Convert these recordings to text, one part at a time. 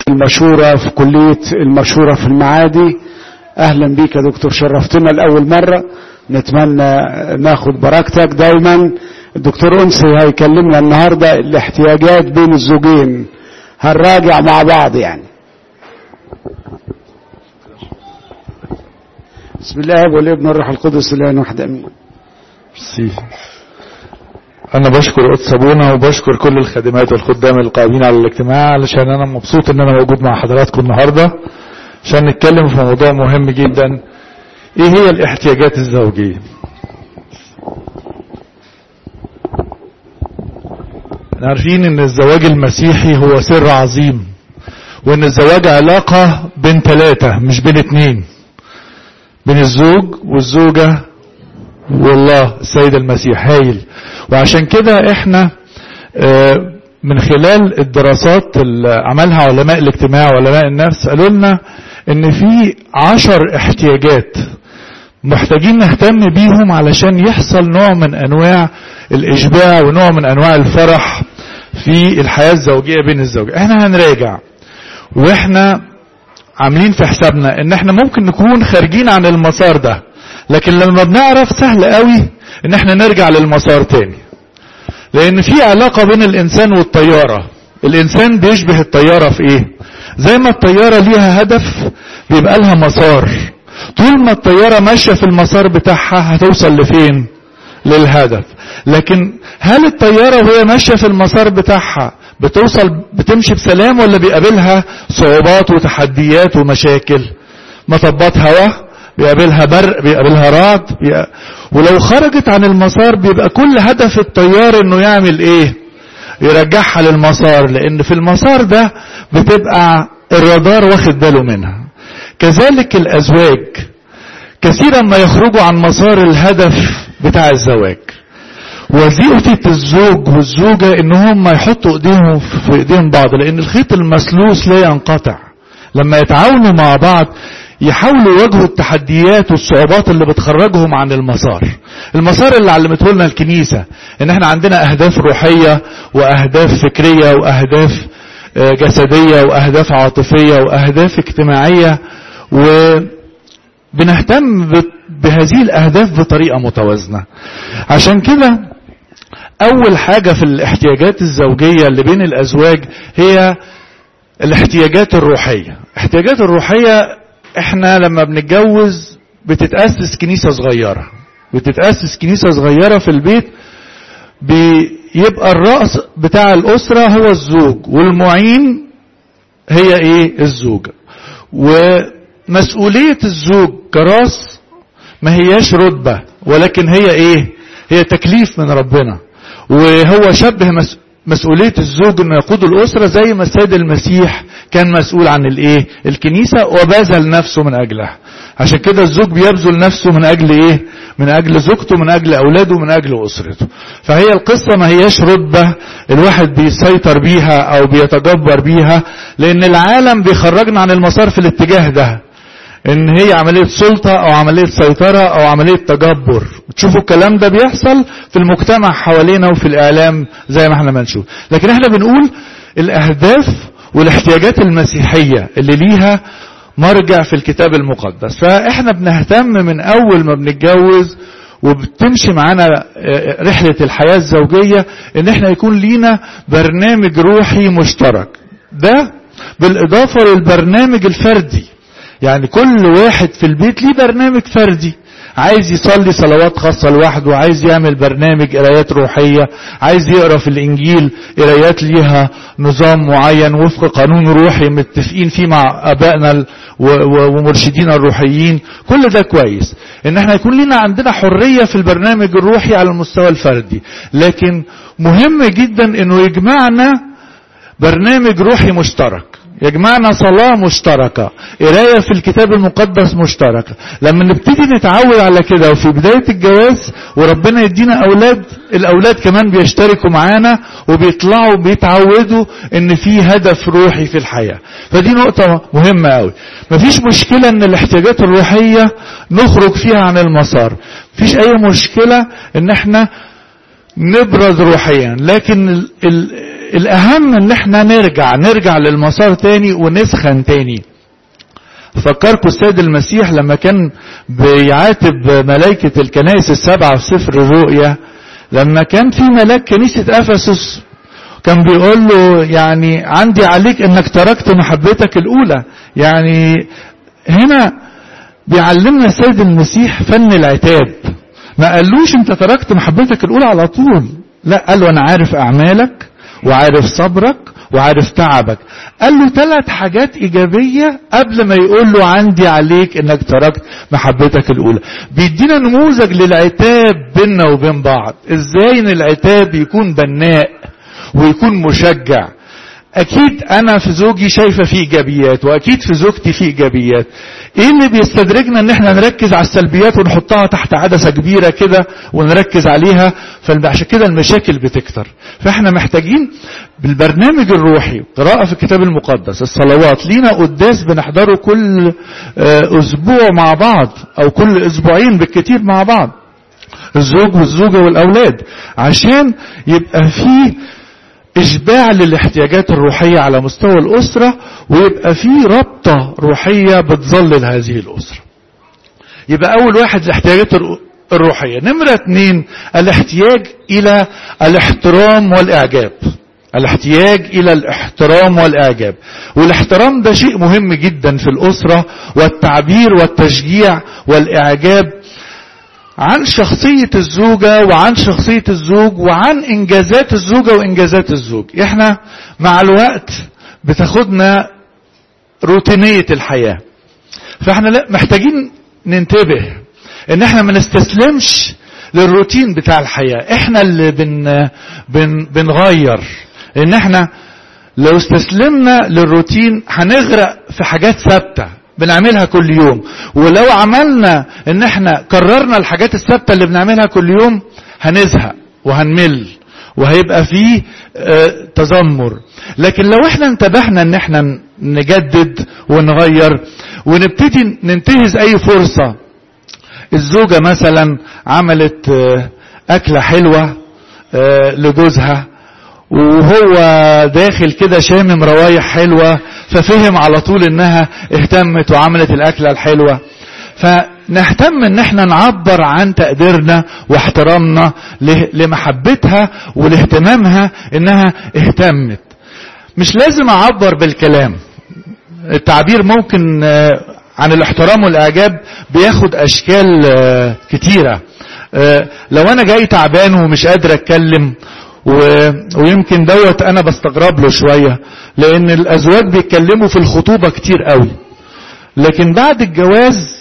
المشورة في كلية المشورة في المعادي أهلا بيك يا دكتور شرفتنا لأول مرة نتمنى ناخد بركتك دايما الدكتور أنسي هيكلمنا النهاردة الاحتياجات بين الزوجين هنراجع مع بعض يعني بسم الله والابن والروح القدس الان واحد امين ميرسي انا بشكر قدس ابونا وبشكر كل الخادمات والخدام القائمين على الاجتماع علشان انا مبسوط ان انا موجود مع حضراتكم النهارده عشان نتكلم في موضوع مهم جدا ايه هي الاحتياجات الزوجيه عارفين ان الزواج المسيحي هو سر عظيم وان الزواج علاقة بين ثلاثة مش بين اتنين بين الزوج والزوجة والله السيد المسيح هايل وعشان كده احنا من خلال الدراسات اللي عملها علماء الاجتماع وعلماء النفس قالوا لنا ان في عشر احتياجات محتاجين نهتم بيهم علشان يحصل نوع من انواع الاشباع ونوع من انواع الفرح في الحياة الزوجية بين الزوجين احنا هنراجع واحنا عاملين في حسابنا ان احنا ممكن نكون خارجين عن المسار ده لكن لما بنعرف سهل قوي ان احنا نرجع للمسار تاني لان في علاقة بين الانسان والطيارة الانسان بيشبه الطيارة في ايه زي ما الطيارة ليها هدف بيبقى لها مسار طول ما الطيارة ماشية في المسار بتاعها هتوصل لفين للهدف لكن هل الطيارة وهي ماشية في المسار بتاعها بتوصل بتمشي بسلام ولا بيقابلها صعوبات وتحديات ومشاكل مطبات هواء بيقابلها برق بيقابلها رعد بيق... ولو خرجت عن المسار بيبقى كل هدف الطيار انه يعمل ايه يرجعها للمسار لان في المسار ده بتبقى الرادار واخد باله منها كذلك الازواج كثيرا ما يخرجوا عن مسار الهدف بتاع الزواج وظيفة الزوج والزوجة ان هم يحطوا ايديهم في ايدين بعض لان الخيط المسلوس لا ينقطع لما يتعاونوا مع بعض يحاولوا يواجهوا التحديات والصعوبات اللي بتخرجهم عن المسار المسار اللي علمته لنا الكنيسة ان احنا عندنا اهداف روحية واهداف فكرية واهداف جسدية واهداف عاطفية واهداف اجتماعية وبنهتم بهذه الاهداف بطريقة متوازنة عشان كده اول حاجة في الاحتياجات الزوجية اللي بين الازواج هي الاحتياجات الروحية الاحتياجات الروحية احنا لما بنتجوز بتتأسس كنيسة صغيرة بتتأسس كنيسة صغيرة في البيت بيبقى الرأس بتاع الأسرة هو الزوج والمعين هي ايه الزوجة ومسؤولية الزوج كراس ما هياش رتبة ولكن هي ايه هي تكليف من ربنا وهو شبه مسؤولية الزوج انه يقود الاسرة زي ما السيد المسيح كان مسؤول عن الايه الكنيسة وبذل نفسه من اجلها عشان كده الزوج بيبذل نفسه من اجل ايه من اجل زوجته من اجل اولاده من اجل اسرته فهي القصة ما هياش رتبة الواحد بيسيطر بيها او بيتجبر بيها لان العالم بيخرجنا عن المسار في الاتجاه ده ان هي عملية سلطة او عملية سيطرة او عملية تجبر تشوفوا الكلام ده بيحصل في المجتمع حوالينا وفي الاعلام زي ما احنا ما نشوف لكن احنا بنقول الاهداف والاحتياجات المسيحية اللي ليها مرجع في الكتاب المقدس فاحنا بنهتم من اول ما بنتجوز وبتمشي معانا رحلة الحياة الزوجية ان احنا يكون لينا برنامج روحي مشترك ده بالاضافة للبرنامج الفردي يعني كل واحد في البيت ليه برنامج فردي عايز يصلي صلوات خاصة لوحده عايز يعمل برنامج قرايات روحية عايز يقرأ في الإنجيل قرايات ليها نظام معين وفق قانون روحي متفقين فيه مع أبائنا ومرشدينا الروحيين كل ده كويس إن احنا يكون لنا عندنا حرية في البرنامج الروحي على المستوى الفردي لكن مهم جدا إنه يجمعنا برنامج روحي مشترك يجمعنا صلاة مشتركة قراية في الكتاب المقدس مشتركة لما نبتدي نتعود على كده وفي بداية الجواز وربنا يدينا أولاد الأولاد كمان بيشتركوا معانا وبيطلعوا بيتعودوا إن في هدف روحي في الحياة فدي نقطة مهمة أوي مفيش مشكلة إن الاحتياجات الروحية نخرج فيها عن المسار مفيش أي مشكلة إن احنا نبرز روحيا لكن ال ال الاهم ان احنا نرجع نرجع للمسار تاني ونسخن تاني فكركم السيد المسيح لما كان بيعاتب ملائكة الكنائس السبعة في سفر الرؤيا لما كان في ملاك كنيسة افسس كان بيقول له يعني عندي عليك انك تركت محبتك الاولى يعني هنا بيعلمنا السيد المسيح فن العتاب ما قالوش انت تركت محبتك الاولى على طول لا قال له انا عارف اعمالك وعارف صبرك وعارف تعبك قال له ثلاث حاجات ايجابيه قبل ما يقول له عندي عليك انك تركت محبتك الاولى بيدينا نموذج للعتاب بيننا وبين بعض ازاي ان العتاب يكون بناء ويكون مشجع اكيد انا في زوجي شايفه فيه ايجابيات واكيد في زوجتي فيه ايجابيات ايه اللي بيستدرجنا ان احنا نركز على السلبيات ونحطها تحت عدسه كبيره كده ونركز عليها فعشان كده المشاكل بتكتر فاحنا محتاجين بالبرنامج الروحي قراءه في الكتاب المقدس الصلوات لينا قداس بنحضره كل اسبوع مع بعض او كل اسبوعين بالكتير مع بعض الزوج والزوجه والاولاد عشان يبقى فيه اشباع للاحتياجات الروحية على مستوى الاسرة ويبقى في ربطة روحية بتظلل هذه الاسرة يبقى اول واحد الاحتياجات الروحية نمرة اتنين الاحتياج الى الاحترام والاعجاب الاحتياج الى الاحترام والاعجاب والاحترام ده شيء مهم جدا في الاسرة والتعبير والتشجيع والاعجاب عن شخصية الزوجة وعن شخصية الزوج وعن انجازات الزوجة وانجازات الزوج احنا مع الوقت بتاخدنا روتينية الحياة فاحنا لا محتاجين ننتبه ان احنا ما نستسلمش للروتين بتاع الحياة احنا اللي بن بن بنغير ان احنا لو استسلمنا للروتين هنغرق في حاجات ثابته بنعملها كل يوم ولو عملنا ان احنا كررنا الحاجات الثابته اللي بنعملها كل يوم هنزهق وهنمل وهيبقى فيه اه تذمر لكن لو احنا انتبهنا ان احنا نجدد ونغير ونبتدي ننتهز اي فرصه الزوجه مثلا عملت اه اكله حلوه اه لجوزها وهو داخل كده شامم روايح حلوة ففهم على طول انها اهتمت وعملت الاكلة الحلوة فنهتم ان احنا نعبر عن تقديرنا واحترامنا لمحبتها ولاهتمامها انها اهتمت مش لازم اعبر بالكلام التعبير ممكن عن الاحترام والاعجاب بياخد اشكال كتيرة لو انا جاي تعبان ومش قادر اتكلم و... ويمكن دوت انا بستغرب له شوية لان الازواج بيتكلموا في الخطوبة كتير قوي لكن بعد الجواز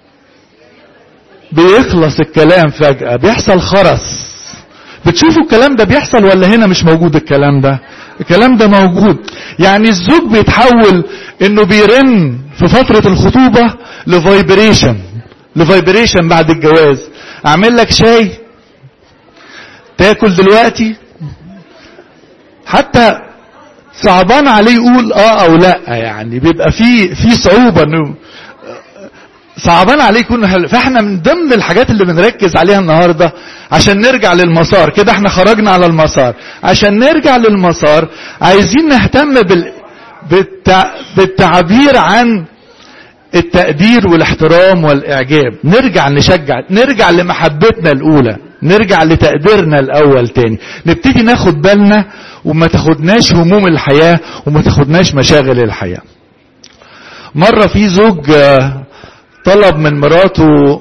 بيخلص الكلام فجأة بيحصل خرس بتشوفوا الكلام ده بيحصل ولا هنا مش موجود الكلام ده الكلام ده موجود يعني الزوج بيتحول انه بيرن في فترة الخطوبة لفايبريشن لفايبريشن بعد الجواز اعمل لك شاي تاكل دلوقتي حتى صعبان عليه يقول اه او لا يعني بيبقى في في صعوبه انه صعبان عليه يكون هل فاحنا من ضمن الحاجات اللي بنركز عليها النهارده عشان نرجع للمسار كده احنا خرجنا على المسار عشان نرجع للمسار عايزين نهتم بال بالتع... بالتعبير عن التقدير والاحترام والاعجاب نرجع نشجع نرجع لمحبتنا الاولى نرجع لتقديرنا الاول تاني نبتدي ناخد بالنا وما تاخدناش هموم الحياة وما تاخدناش مشاغل الحياة مرة في زوج طلب من مراته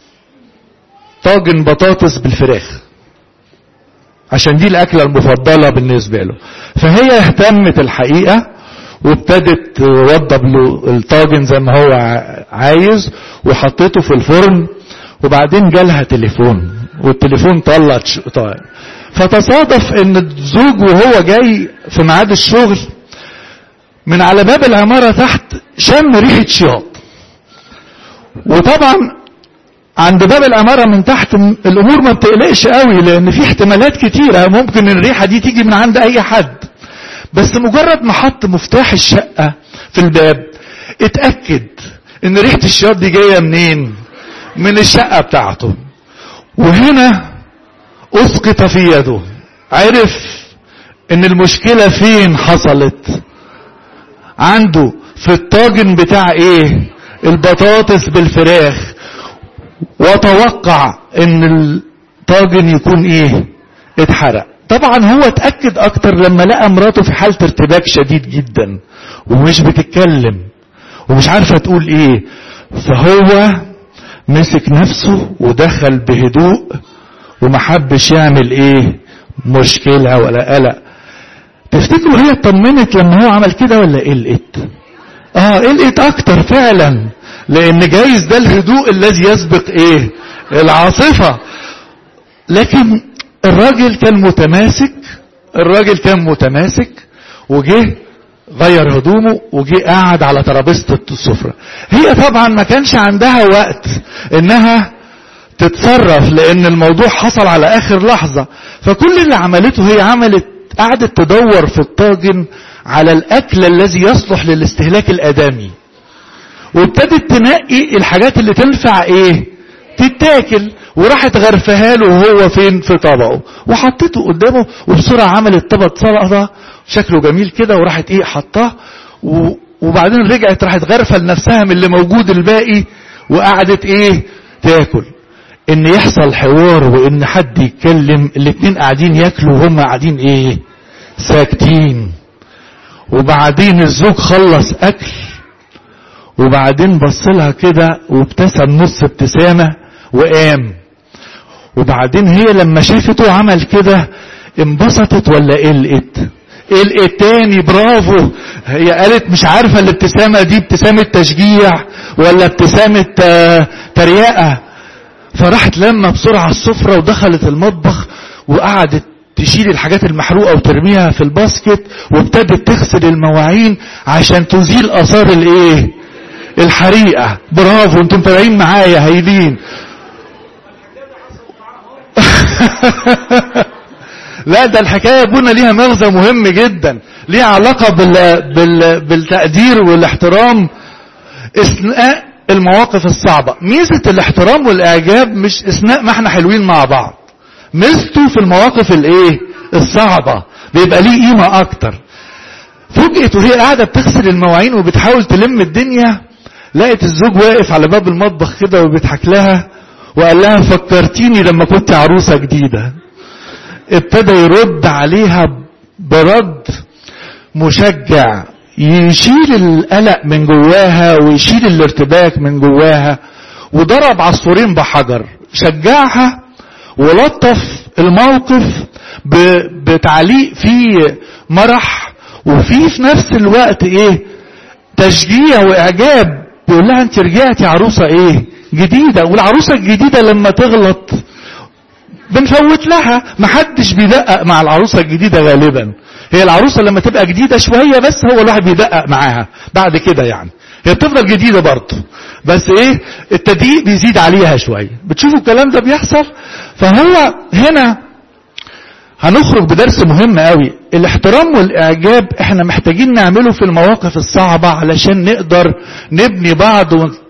طاجن بطاطس بالفراخ عشان دي الاكلة المفضلة بالنسبة له فهي اهتمت الحقيقة وابتدت توضب له الطاجن زي ما هو عايز وحطيته في الفرن وبعدين جالها تليفون والتليفون طلع طيب فتصادف ان الزوج وهو جاي في ميعاد الشغل من على باب العمارة تحت شم ريحة شياط وطبعا عند باب العمارة من تحت الامور ما بتقلقش قوي لان في احتمالات كتيرة ممكن الريحة دي تيجي من عند اي حد بس مجرد ما حط مفتاح الشقة في الباب اتأكد ان ريحة الشياط دي جاية منين من الشقة بتاعته وهنا اسقط في يده عرف ان المشكلة فين حصلت عنده في الطاجن بتاع ايه البطاطس بالفراخ وتوقع ان الطاجن يكون ايه اتحرق طبعا هو اتأكد اكتر لما لقى مراته في حالة ارتباك شديد جدا ومش بتتكلم ومش عارفة تقول ايه فهو مسك نفسه ودخل بهدوء ومحبش يعمل ايه مشكلة ولا قلق تفتكروا هي اطمنت لما هو عمل كده ولا قلقت اه قلقت اكتر فعلا لان جايز ده الهدوء الذي يسبق ايه العاصفة لكن الراجل كان متماسك الراجل كان متماسك وجه غير هدومه وجه قاعد على ترابيزه السفرة هي طبعا ما كانش عندها وقت انها تتصرف لان الموضوع حصل على اخر لحظة فكل اللي عملته هي عملت قعدت تدور في الطاجن على الاكل الذي يصلح للاستهلاك الادمي وابتدت تنقي الحاجات اللي تنفع ايه تتاكل وراحت غرفها له وهو فين في طبقه وحطيته قدامه وبسرعة عملت طبق سلطة شكله جميل كده وراحت ايه حطاه وبعدين رجعت راحت غرفة لنفسها من اللي موجود الباقي وقعدت ايه تاكل ان يحصل حوار وان حد يتكلم الاتنين قاعدين ياكلوا وهم قاعدين ايه ساكتين وبعدين الزوج خلص اكل وبعدين بص لها كده وابتسم نص ابتسامة وقام وبعدين هي لما شافته عمل كده انبسطت ولا قلقت قلقت تاني برافو هي قالت مش عارفة الابتسامة دي ابتسامة تشجيع ولا ابتسامة تريقة فراحت لما بسرعة السفرة ودخلت المطبخ وقعدت تشيل الحاجات المحروقة وترميها في الباسكت وابتدت تغسل المواعين عشان تزيل اثار الايه الحريقة برافو انتم متابعين معايا هايلين لا ده الحكاية يا ابونا ليها مغزى مهم جدا ليها علاقة بال... بال... بالتقدير والاحترام اثناء المواقف الصعبة ميزة الاحترام والاعجاب مش اثناء ما احنا حلوين مع بعض ميزته في المواقف الايه الصعبة بيبقى ليه قيمة اكتر فوجئت وهي قاعدة بتغسل المواعين وبتحاول تلم الدنيا لقيت الزوج واقف على باب المطبخ كده وبيضحك لها وقال لها فكرتيني لما كنت عروسة جديدة ابتدى يرد عليها برد مشجع يشيل القلق من جواها ويشيل الارتباك من جواها وضرب عصفورين بحجر شجعها ولطف الموقف بتعليق فيه مرح وفي في نفس الوقت ايه تشجيع واعجاب بيقول لها انت رجعتي عروسة ايه جديدة والعروسة الجديدة لما تغلط بنفوت لها محدش بيدقق مع العروسة الجديدة غالبا هي العروسة لما تبقى جديدة شوية بس هو الواحد بيدقق معاها بعد كده يعني هي بتفضل جديدة برضه بس ايه التدقيق بيزيد عليها شوية بتشوفوا الكلام ده بيحصل فهو هنا هنخرج بدرس مهم قوي الاحترام والاعجاب احنا محتاجين نعمله في المواقف الصعبة علشان نقدر نبني بعض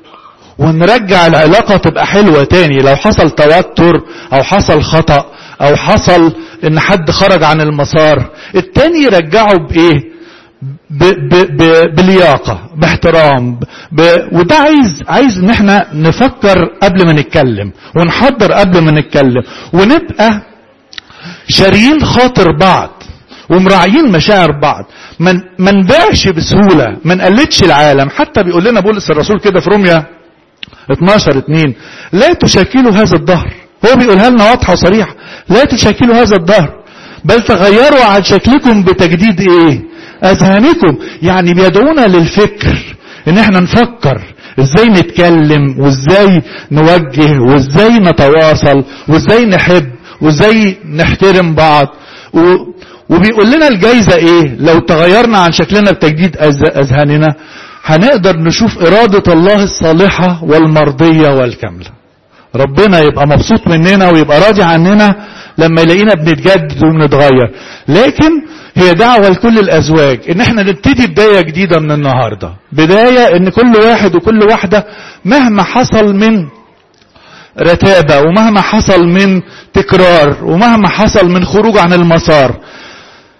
ونرجع العلاقة تبقى حلوة تاني لو حصل توتر او حصل خطأ او حصل ان حد خرج عن المسار التاني يرجعه بايه ب ب ب بلياقة باحترام ب وده عايز عايز ان احنا نفكر قبل ما نتكلم ونحضر قبل ما نتكلم ونبقى شاريين خاطر بعض ومراعيين مشاعر بعض من ما نبيعش بسهولة ما نقلدش العالم حتى بيقول لنا بولس الرسول كده في روميا 12 2 لا تشاكلوا هذا الظهر هو بيقولها لنا واضحة وصريحة لا تشاكلوا هذا الظهر بل تغيروا عن شكلكم بتجديد ايه اذهانكم يعني بيدعونا للفكر ان احنا نفكر ازاي نتكلم وازاي نوجه وازاي نتواصل وازاي نحب وازاي نحترم بعض و... وبيقول لنا الجايزة ايه لو تغيرنا عن شكلنا بتجديد اذهاننا هنقدر نشوف ارادة الله الصالحة والمرضية والكاملة ربنا يبقى مبسوط مننا ويبقى راضي عننا لما يلاقينا بنتجدد وبنتغير لكن هي دعوة لكل الازواج ان احنا نبتدي بداية جديدة من النهاردة بداية ان كل واحد وكل واحدة مهما حصل من رتابة ومهما حصل من تكرار ومهما حصل من خروج عن المسار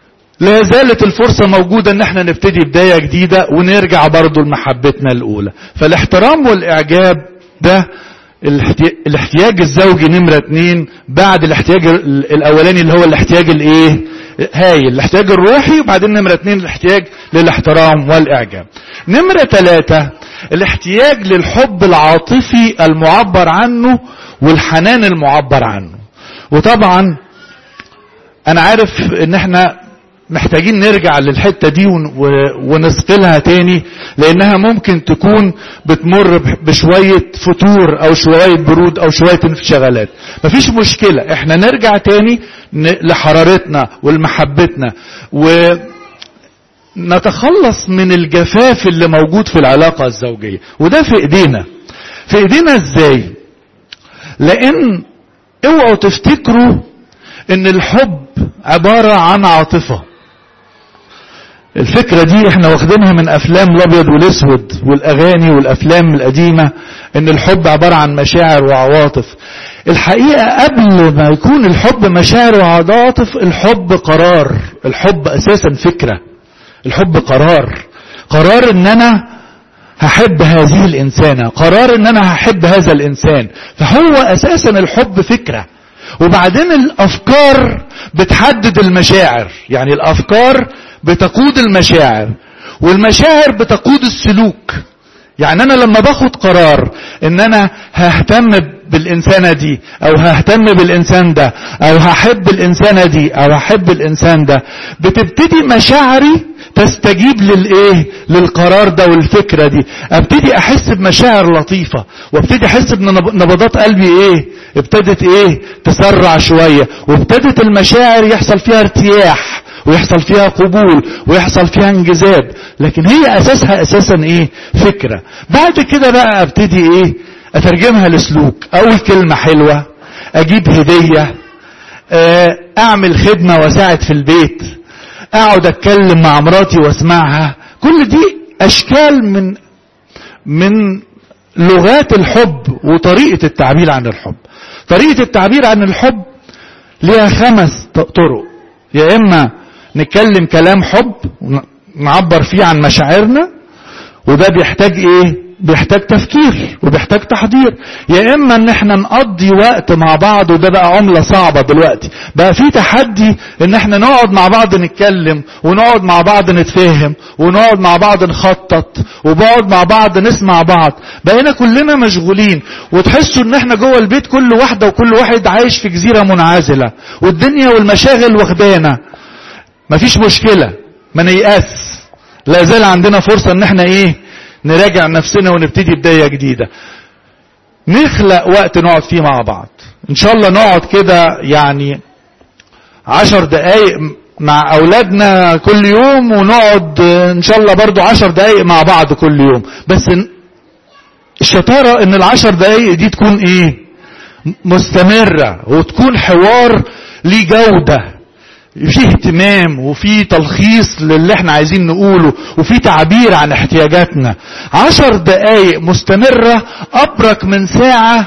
لا زالت الفرصة موجودة ان احنا نبتدي بداية جديدة ونرجع برضو لمحبتنا الاولى فالاحترام والاعجاب ده الاحتياج الزوجي نمرة اتنين بعد الاحتياج الاولاني اللي هو الاحتياج الايه هاي الاحتياج الروحي وبعدين نمرة اتنين الاحتياج للاحترام والاعجاب نمرة ثلاثة الاحتياج للحب العاطفي المعبر عنه والحنان المعبر عنه وطبعا انا عارف ان احنا محتاجين نرجع للحتة دي ونثقلها تاني لانها ممكن تكون بتمر بشوية فتور او شوية برود او شوية انشغالات مفيش مشكلة احنا نرجع تاني لحرارتنا ولمحبتنا ونتخلص من الجفاف اللي موجود في العلاقة الزوجية وده في ايدينا في ايدينا ازاي لان اوعوا تفتكروا ان الحب عبارة عن عاطفة الفكرة دي احنا واخدينها من افلام الابيض والاسود والاغاني والافلام القديمة ان الحب عبارة عن مشاعر وعواطف الحقيقة قبل ما يكون الحب مشاعر وعواطف الحب قرار الحب اساسا فكرة الحب قرار قرار ان انا هحب هذه الانسانة قرار ان انا هحب هذا الانسان فهو اساسا الحب فكرة وبعدين الافكار بتحدد المشاعر يعني الافكار بتقود المشاعر والمشاعر بتقود السلوك يعني انا لما باخد قرار ان انا ههتم بالانسانه دي او ههتم بالانسان ده او هحب الانسانه دي او هحب الانسان ده بتبتدي مشاعري تستجيب للايه للقرار ده والفكره دي ابتدي احس بمشاعر لطيفه وابتدي احس بنبضات قلبي ايه ابتدت ايه تسرع شويه وابتدت المشاعر يحصل فيها ارتياح ويحصل فيها قبول ويحصل فيها انجذاب لكن هي اساسها اساسا ايه فكره بعد كده بقى ابتدي ايه اترجمها لسلوك اول كلمه حلوه اجيب هديه اعمل خدمه واساعد في البيت اقعد اتكلم مع مراتي واسمعها كل دي اشكال من من لغات الحب وطريقه التعبير عن الحب طريقه التعبير عن الحب ليها خمس طرق يا اما نتكلم كلام حب نعبر فيه عن مشاعرنا وده بيحتاج ايه بيحتاج تفكير وبيحتاج تحضير يا اما ان احنا نقضي وقت مع بعض وده بقى عملة صعبة دلوقتي بقى في تحدي ان احنا نقعد مع بعض نتكلم ونقعد مع بعض نتفهم ونقعد مع بعض نخطط وبقعد مع بعض نسمع بعض بقينا كلنا مشغولين وتحسوا ان احنا جوه البيت كل واحدة وكل واحد عايش في جزيرة منعزلة والدنيا والمشاغل واخدانا مفيش مشكلة ما نيأس لا زال عندنا فرصة ان احنا ايه نراجع نفسنا ونبتدي بداية جديدة نخلق وقت نقعد فيه مع بعض ان شاء الله نقعد كده يعني عشر دقايق مع اولادنا كل يوم ونقعد ان شاء الله برضو عشر دقايق مع بعض كل يوم بس الشطارة ان العشر دقايق دي تكون ايه مستمرة وتكون حوار ليه جودة في اهتمام وفي تلخيص للي احنا عايزين نقوله وفي تعبير عن احتياجاتنا عشر دقايق مستمرة ابرك من ساعة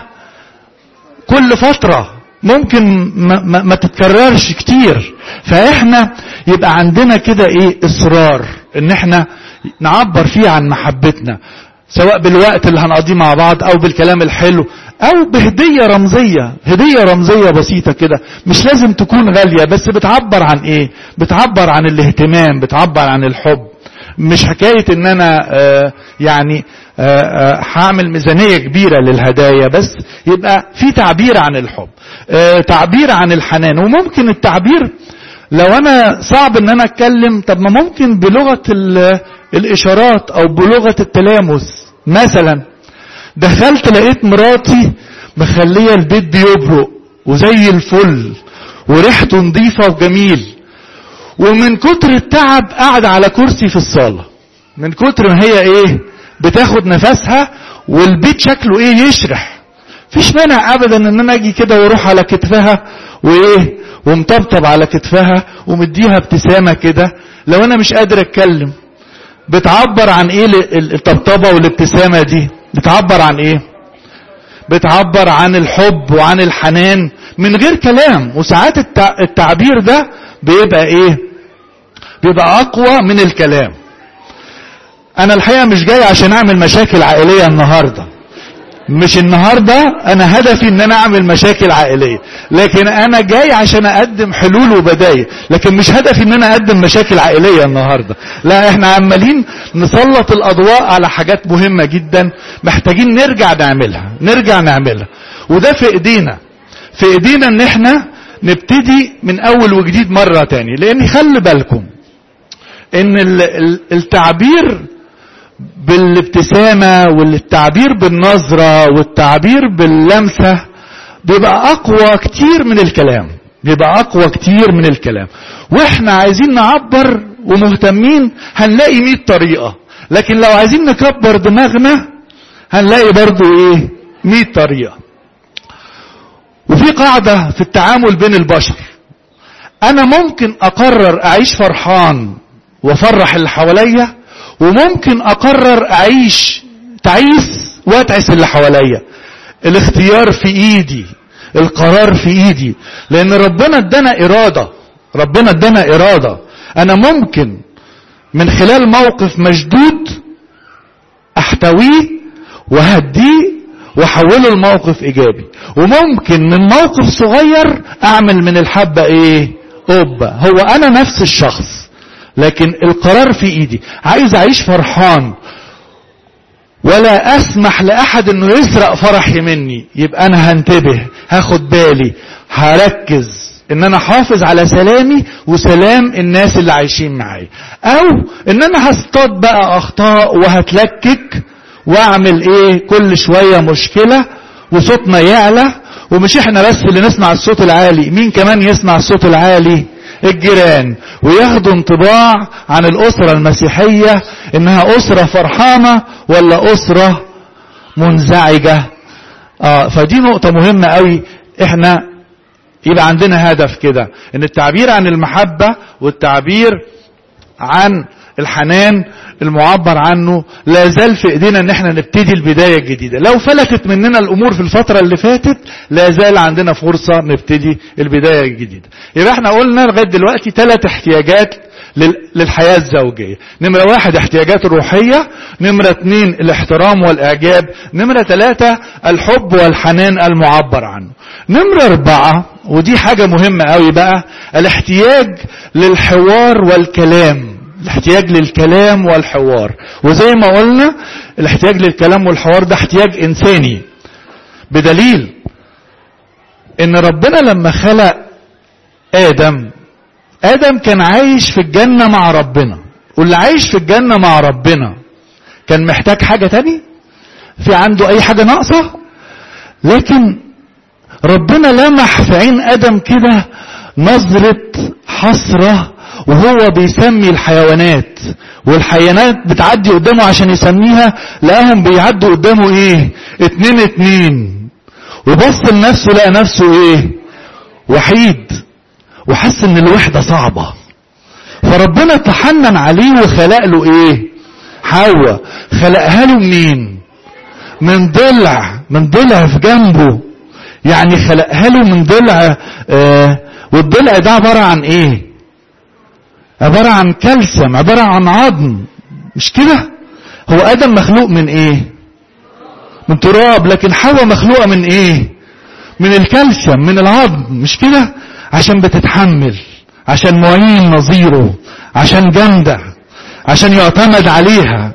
كل فترة ممكن ما, ما, ما تتكررش كتير فاحنا يبقى عندنا كده ايه اصرار ان احنا نعبر فيه عن محبتنا سواء بالوقت اللي هنقضيه مع بعض او بالكلام الحلو او بهدية رمزية هدية رمزية بسيطة كده مش لازم تكون غالية بس بتعبر عن ايه بتعبر عن الاهتمام بتعبر عن الحب مش حكاية ان انا آه يعني آه هعمل ميزانية كبيرة للهدايا بس يبقى في تعبير عن الحب آه تعبير عن الحنان وممكن التعبير لو انا صعب ان انا اتكلم طب ما ممكن بلغة الاشارات او بلغة التلامس مثلا دخلت لقيت مراتي مخليه البيت بيبرق وزي الفل وريحته نظيفه وجميل ومن كتر التعب قاعد على كرسي في الصاله من كتر ما هي ايه بتاخد نفسها والبيت شكله ايه يشرح فيش مانع ابدا ان انا اجي كده واروح على كتفها وايه ومطبطب على كتفها ومديها ابتسامه كده لو انا مش قادر اتكلم بتعبر عن ايه الطبطبه والابتسامه دي بتعبر عن ايه بتعبر عن الحب وعن الحنان من غير كلام وساعات التعبير ده بيبقى ايه بيبقى اقوى من الكلام انا الحقيقة مش جاي عشان اعمل مشاكل عائلية النهاردة مش النهاردة انا هدفي ان انا اعمل مشاكل عائلية لكن انا جاي عشان اقدم حلول وبدايل لكن مش هدفي ان انا اقدم مشاكل عائلية النهاردة لا احنا عمالين نسلط الاضواء على حاجات مهمة جدا محتاجين نرجع نعملها نرجع نعملها وده في ايدينا في ايدينا ان احنا نبتدي من اول وجديد مرة تاني لان خلي بالكم ان التعبير بالابتسامة والتعبير بالنظرة والتعبير باللمسة بيبقى أقوى كتير من الكلام بيبقى أقوى كتير من الكلام وإحنا عايزين نعبر ومهتمين هنلاقي مئة طريقة لكن لو عايزين نكبر دماغنا هنلاقي برضو إيه مئة طريقة وفي قاعدة في التعامل بين البشر أنا ممكن أقرر أعيش فرحان وأفرح اللي حواليا وممكن اقرر اعيش تعيس واتعس اللي حواليا الاختيار في ايدي القرار في ايدي لان ربنا ادانا اراده ربنا ادانا اراده انا ممكن من خلال موقف مشدود احتويه وهديه واحوله لموقف ايجابي وممكن من موقف صغير اعمل من الحبه ايه قبه هو انا نفس الشخص لكن القرار في ايدي عايز اعيش فرحان ولا اسمح لاحد انه يسرق فرحي مني يبقى انا هنتبه هاخد بالي هركز ان انا حافظ على سلامي وسلام الناس اللي عايشين معايا او ان انا هصطاد بقى اخطاء وهتلكك واعمل ايه كل شوية مشكلة وصوتنا يعلى ومش احنا بس اللي نسمع الصوت العالي مين كمان يسمع الصوت العالي الجيران وياخدوا انطباع عن الأسرة المسيحية إنها أسرة فرحانة ولا أسرة منزعجة آه فدي نقطة مهمة قوي إحنا يبقى عندنا هدف كده إن التعبير عن المحبة والتعبير عن الحنان المعبر عنه لا زال في ايدينا ان احنا نبتدي البداية الجديدة لو فلتت مننا الامور في الفترة اللي فاتت لا زال عندنا فرصة نبتدي البداية الجديدة يبقى احنا قلنا لغاية دلوقتي ثلاث احتياجات للحياة الزوجية نمرة واحد احتياجات روحية نمرة اتنين الاحترام والاعجاب نمرة ثلاثة الحب والحنان المعبر عنه نمرة اربعة ودي حاجة مهمة قوي بقى الاحتياج للحوار والكلام الاحتياج للكلام والحوار وزي ما قلنا الاحتياج للكلام والحوار ده احتياج انساني بدليل ان ربنا لما خلق ادم ادم كان عايش في الجنة مع ربنا واللي عايش في الجنة مع ربنا كان محتاج حاجة تاني في عنده اي حاجة ناقصة لكن ربنا لمح في عين ادم كده نظرة حسرة وهو بيسمي الحيوانات والحيوانات بتعدي قدامه عشان يسميها لقاهم بيعدوا قدامه ايه اتنين اتنين وبص لنفسه لقى نفسه ايه وحيد وحس ان الوحدة صعبة فربنا تحنن عليه وخلق له ايه حواء خلقها له منين من ضلع من ضلع في جنبه يعني خلقها له من ضلع آه والضلع ده عبارة عن ايه عبارة عن كالسيوم عبارة عن عظم مش كده هو ادم مخلوق من ايه من تراب لكن حواء مخلوقة من ايه من الكالسيوم من العظم مش كده عشان بتتحمل عشان معين نظيره عشان جامدة عشان يعتمد عليها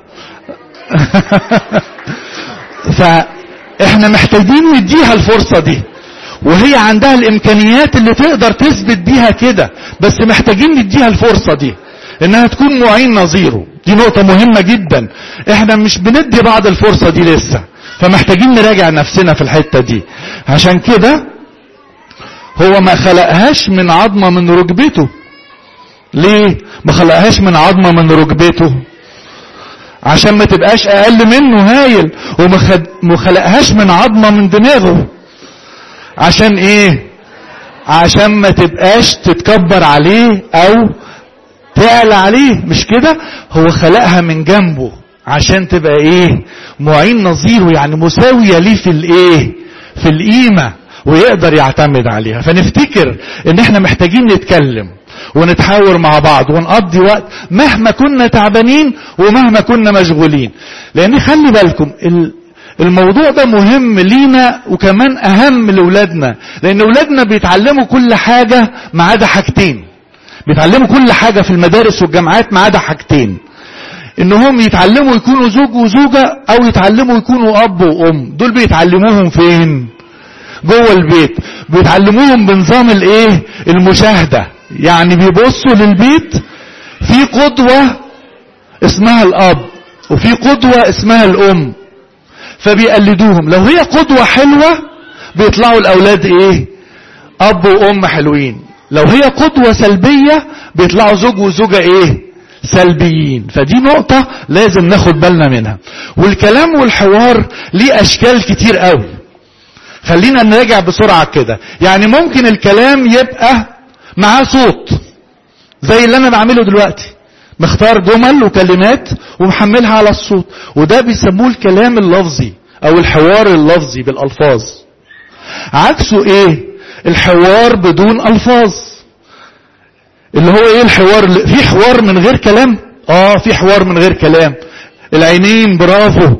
فاحنا محتاجين نديها الفرصة دي وهي عندها الامكانيات اللي تقدر تثبت بيها كده بس محتاجين نديها الفرصة دي انها تكون معين نظيره دي نقطة مهمة جدا احنا مش بندي بعض الفرصة دي لسه فمحتاجين نراجع نفسنا في الحتة دي عشان كده هو ما خلقهاش من عظمة من ركبته ليه ما خلقهاش من عظمة من ركبته عشان ما تبقاش اقل منه هايل وما خلقهاش من عظمة من دماغه عشان ايه عشان ما تبقاش تتكبر عليه او تعلى عليه مش كده هو خلقها من جنبه عشان تبقى ايه معين نظيره يعني مساوية ليه في الايه في القيمة ويقدر يعتمد عليها فنفتكر ان احنا محتاجين نتكلم ونتحاور مع بعض ونقضي وقت مهما كنا تعبانين ومهما كنا مشغولين لان خلي بالكم الموضوع ده مهم لينا وكمان اهم لاولادنا لان اولادنا بيتعلموا كل حاجه ما عدا حاجتين بيتعلموا كل حاجه في المدارس والجامعات ما عدا حاجتين انهم يتعلموا يكونوا زوج وزوجة او يتعلموا يكونوا اب وام دول بيتعلموهم فين جوه البيت بيتعلموهم بنظام الايه المشاهدة يعني بيبصوا للبيت في قدوة اسمها الاب وفي قدوة اسمها الام فبيقلدوهم لو هي قدوة حلوة بيطلعوا الاولاد ايه اب وام حلوين لو هي قدوة سلبية بيطلعوا زوج وزوجة ايه سلبيين فدي نقطة لازم ناخد بالنا منها والكلام والحوار ليه اشكال كتير قوي خلينا نراجع بسرعة كده يعني ممكن الكلام يبقى معاه صوت زي اللي انا بعمله دلوقتي مختار جمل وكلمات ومحملها على الصوت وده بيسموه الكلام اللفظي او الحوار اللفظي بالالفاظ عكسه ايه الحوار بدون الفاظ اللي هو ايه الحوار اللي في حوار من غير كلام اه في حوار من غير كلام العينين برافو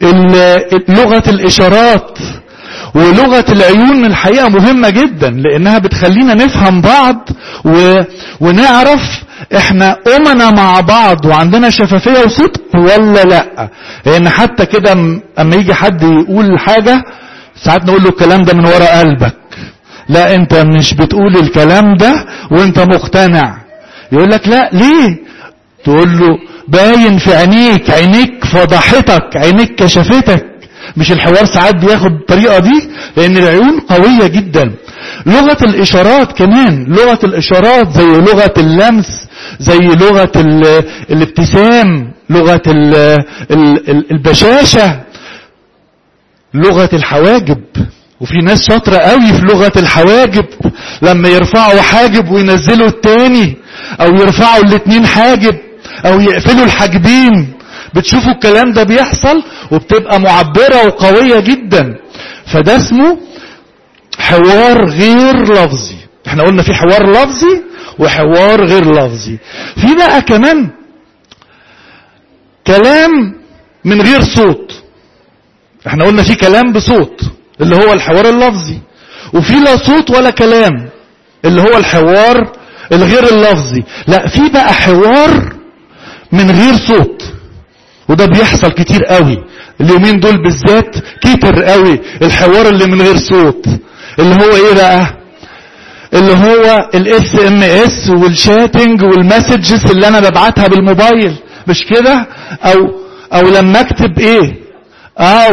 لغة الاشارات ولغة العيون الحقيقة مهمة جدا لانها بتخلينا نفهم بعض و... ونعرف احنا امنا مع بعض وعندنا شفافية وصدق ولا لا لان حتى كده اما يجي حد يقول حاجة ساعات نقول له الكلام ده من ورا قلبك لا انت مش بتقول الكلام ده وانت مقتنع يقول لك لا ليه تقول له باين في عينيك عينيك فضحتك عينيك كشفتك مش الحوار ساعات بياخد الطريقة دي لان العيون قوية جدا لغة الاشارات كمان لغة الاشارات زي لغة اللمس زي لغة الابتسام لغة البشاشة لغة الحواجب وفي ناس شاطرة قوي في لغة الحواجب لما يرفعوا حاجب وينزلوا التاني او يرفعوا الاتنين حاجب او يقفلوا الحاجبين بتشوفوا الكلام ده بيحصل وبتبقى معبرة وقوية جدا فده اسمه حوار غير لفظي احنا قلنا في حوار لفظي وحوار غير لفظي في بقى كمان كلام من غير صوت احنا قلنا في كلام بصوت اللي هو الحوار اللفظي وفي لا صوت ولا كلام اللي هو الحوار الغير اللفظي لا في بقى حوار من غير صوت وده بيحصل كتير قوي اليومين دول بالذات كتر قوي الحوار اللي من غير صوت اللي هو ايه بقى اللي هو الاس ام اس والشاتنج والمسجز اللي انا ببعتها بالموبايل مش كده او او لما اكتب ايه اه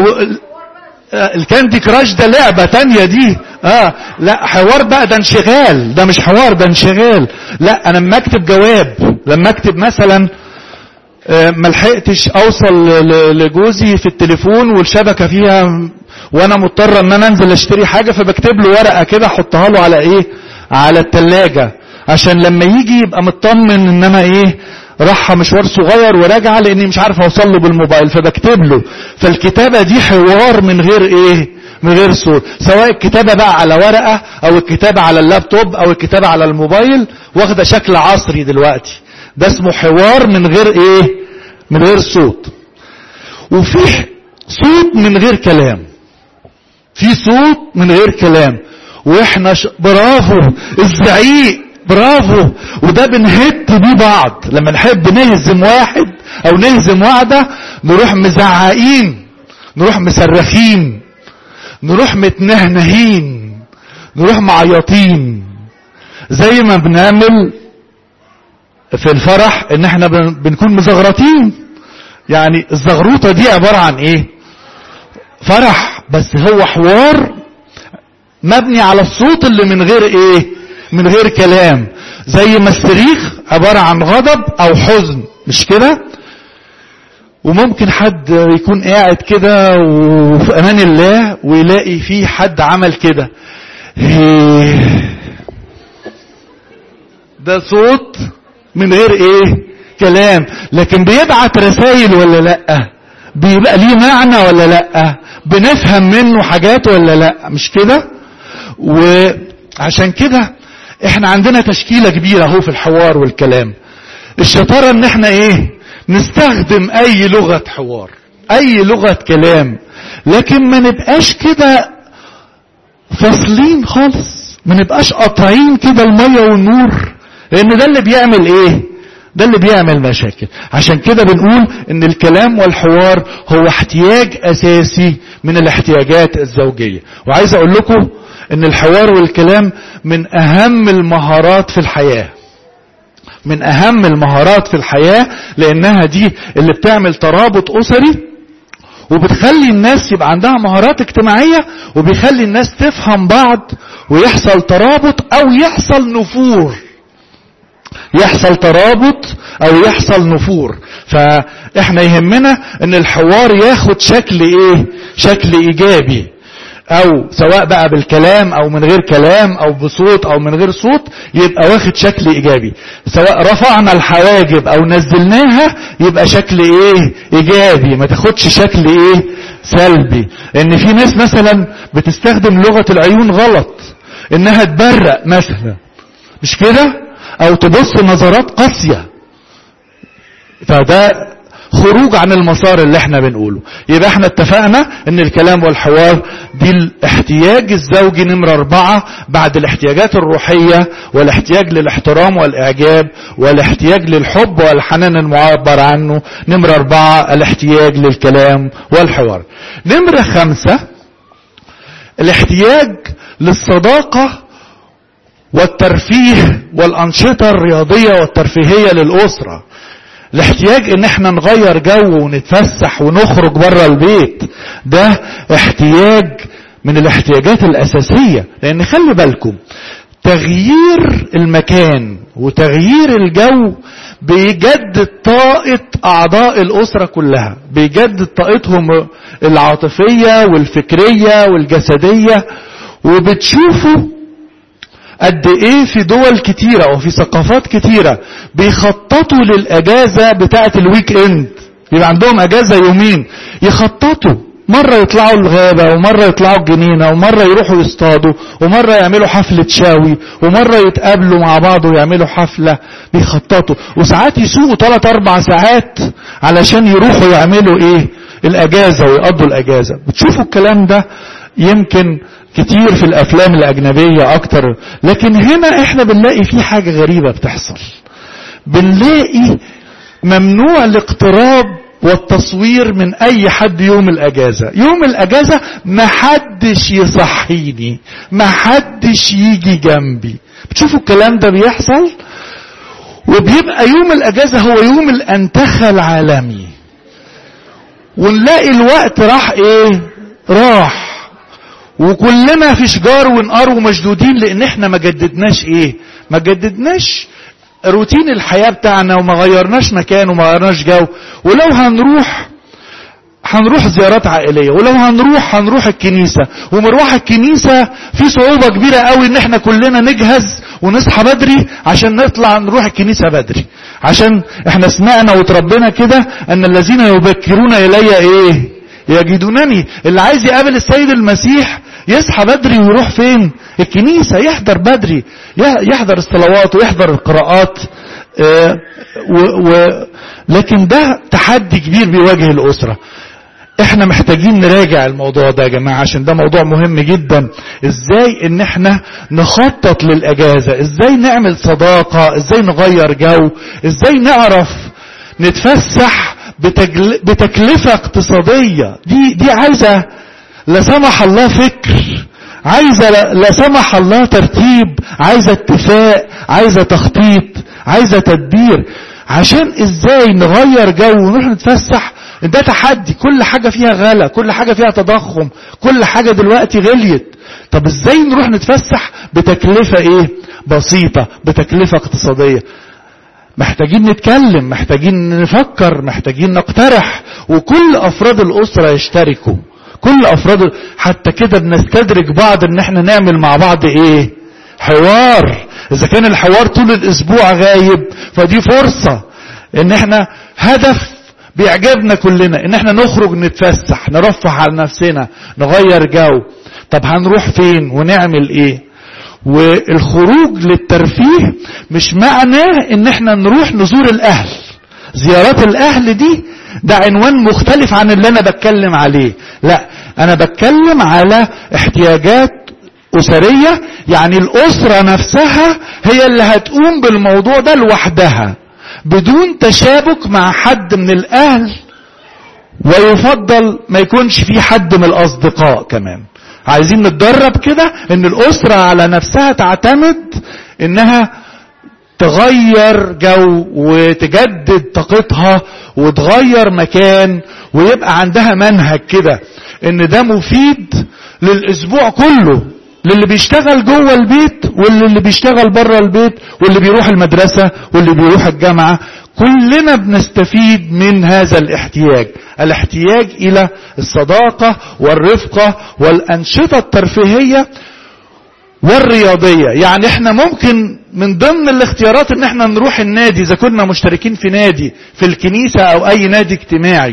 الكاندي كراش ده لعبة تانية دي اه لا حوار بقى ده انشغال ده مش حوار ده انشغال لا انا لما اكتب جواب لما اكتب مثلا آه ملحقتش اوصل لجوزي في التليفون والشبكة فيها وانا مضطر ان انا انزل اشتري حاجة فبكتب له ورقة كده احطها له على ايه على التلاجة عشان لما يجي يبقى مطمن ان انا ايه راح مشوار صغير وراجعة لاني مش عارف اوصل له بالموبايل فبكتب له فالكتابة دي حوار من غير ايه من غير صوت سواء الكتابة بقى على ورقة او الكتابة على اللابتوب او الكتابة على الموبايل واخدة شكل عصري دلوقتي ده اسمه حوار من غير ايه من غير صوت وفي صوت من غير كلام في صوت من غير كلام واحنا ش... برافو الزعيق برافو وده بنهت بيه بعض لما نحب نهزم واحد او نهزم واحدة نروح مزعقين نروح مصرخين نروح متنهنهين نروح معيطين زي ما بنعمل في الفرح ان احنا بنكون مزغرطين يعني الزغروطة دي عبارة عن ايه فرح بس هو حوار مبني على الصوت اللي من غير ايه من غير كلام زي ما الصريخ عبارة عن غضب او حزن مش كده وممكن حد يكون قاعد كده وفي امان الله ويلاقي فيه حد عمل كده ده صوت من غير ايه كلام لكن بيبعت رسائل ولا لا بيبقى ليه معنى ولا لا بنفهم منه حاجات ولا لا مش كده وعشان كده احنا عندنا تشكيلة كبيرة اهو في الحوار والكلام الشطارة ان احنا ايه نستخدم اي لغة حوار اي لغة كلام لكن ما نبقاش كده فاصلين خالص ما نبقاش قاطعين كده المية والنور لان ده اللي بيعمل ايه ده اللي بيعمل مشاكل عشان كده بنقول ان الكلام والحوار هو احتياج اساسي من الاحتياجات الزوجية وعايز اقول لكم ان الحوار والكلام من اهم المهارات في الحياة من اهم المهارات في الحياة لانها دي اللي بتعمل ترابط اسري وبتخلي الناس يبقى عندها مهارات اجتماعية وبيخلي الناس تفهم بعض ويحصل ترابط او يحصل نفور يحصل ترابط او يحصل نفور فاحنا يهمنا ان الحوار ياخد شكل ايه شكل ايجابي او سواء بقى بالكلام او من غير كلام او بصوت او من غير صوت يبقى واخد شكل ايجابي سواء رفعنا الحواجب او نزلناها يبقى شكل ايه ايجابي ما تاخدش شكل ايه سلبي ان في ناس مثلا بتستخدم لغة العيون غلط انها تبرق مثلا مش كده او تبص نظرات قاسية فده خروج عن المسار اللي احنا بنقوله يبقى احنا اتفقنا ان الكلام والحوار دي الاحتياج الزوجي نمرة اربعة بعد الاحتياجات الروحية والاحتياج للاحترام والاعجاب والاحتياج للحب والحنان المعبر عنه نمرة اربعة الاحتياج للكلام والحوار نمرة خمسة الاحتياج للصداقة والترفيه والأنشطة الرياضية والترفيهية للأسرة الاحتياج ان احنا نغير جو ونتفسح ونخرج بره البيت ده احتياج من الاحتياجات الاساسية لان خلي بالكم تغيير المكان وتغيير الجو بيجدد طاقة اعضاء الاسرة كلها بيجدد طاقتهم العاطفية والفكرية والجسدية وبتشوفوا قد ايه في دول كتيرة وفي ثقافات كتيرة بيخططوا للاجازة بتاعة الويك اند يبقى عندهم اجازة يومين يخططوا مرة يطلعوا الغابة ومرة يطلعوا الجنينة ومرة يروحوا يصطادوا ومرة يعملوا حفلة شاوي ومرة يتقابلوا مع بعض ويعملوا حفلة بيخططوا وساعات يسوقوا 3 4 ساعات علشان يروحوا يعملوا ايه الاجازة ويقضوا الاجازة بتشوفوا الكلام ده يمكن كتير في الافلام الاجنبية اكتر لكن هنا احنا بنلاقي في حاجة غريبة بتحصل بنلاقي ممنوع الاقتراب والتصوير من اي حد يوم الاجازة يوم الاجازة ما حدش يصحيني ما حدش يجي جنبي بتشوفوا الكلام ده بيحصل وبيبقى يوم الاجازة هو يوم الانتخى العالمي ونلاقي الوقت راح ايه راح وكلنا في شجار ونقار ومشدودين لان احنا ما جددناش ايه ما جددناش روتين الحياة بتاعنا وما غيرناش مكان وما غيرناش جو ولو هنروح هنروح زيارات عائلية ولو هنروح هنروح الكنيسة ومروح الكنيسة في صعوبة كبيرة قوي ان احنا كلنا نجهز ونصحى بدري عشان نطلع نروح الكنيسة بدري عشان احنا سمعنا وتربينا كده ان الذين يبكرون الي ايه يجدونني اللي عايز يقابل السيد المسيح يصحى بدري ويروح فين الكنيسة يحضر بدري يحضر الصلوات ويحضر القراءات اه و و لكن ده تحدي كبير بيواجه الأسرة احنا محتاجين نراجع الموضوع ده يا جماعة عشان ده موضوع مهم جدا ازاي ان احنا نخطط للاجازة ازاي نعمل صداقة ازاي نغير جو ازاي نعرف نتفسح بتجل... بتكلفة اقتصادية دي دي عايزة لا سمح الله فكر عايزة لا, لا سمح الله ترتيب عايزة اتفاق عايزة تخطيط عايزة تدبير عشان ازاي نغير جو ونروح نتفسح ده تحدي كل حاجة فيها غلا كل حاجة فيها تضخم كل حاجة دلوقتي غليت طب ازاي نروح نتفسح بتكلفة ايه بسيطة بتكلفة اقتصادية محتاجين نتكلم محتاجين نفكر محتاجين نقترح وكل افراد الاسرة يشتركوا كل افراد حتى كده بنستدرج بعض ان احنا نعمل مع بعض ايه حوار اذا كان الحوار طول الاسبوع غايب فدي فرصة ان احنا هدف بيعجبنا كلنا ان احنا نخرج نتفسح نرفه على نفسنا نغير جو طب هنروح فين ونعمل ايه والخروج للترفيه مش معناه ان احنا نروح نزور الاهل زيارات الاهل دي ده عنوان مختلف عن اللي انا بتكلم عليه لا انا بتكلم على احتياجات اسرية يعني الاسرة نفسها هي اللي هتقوم بالموضوع ده لوحدها بدون تشابك مع حد من الاهل ويفضل ما يكونش في حد من الاصدقاء كمان عايزين نتدرب كده ان الاسرة على نفسها تعتمد انها تغير جو وتجدد طاقتها وتغير مكان ويبقى عندها منهج كده ان ده مفيد للاسبوع كله للي بيشتغل جوه البيت واللي بيشتغل بره البيت واللي بيروح المدرسة واللي بيروح الجامعة كلنا بنستفيد من هذا الاحتياج الاحتياج الى الصداقة والرفقة والانشطة الترفيهية والرياضية يعني احنا ممكن من ضمن الاختيارات ان احنا نروح النادي اذا كنا مشتركين في نادي في الكنيسة او اي نادي اجتماعي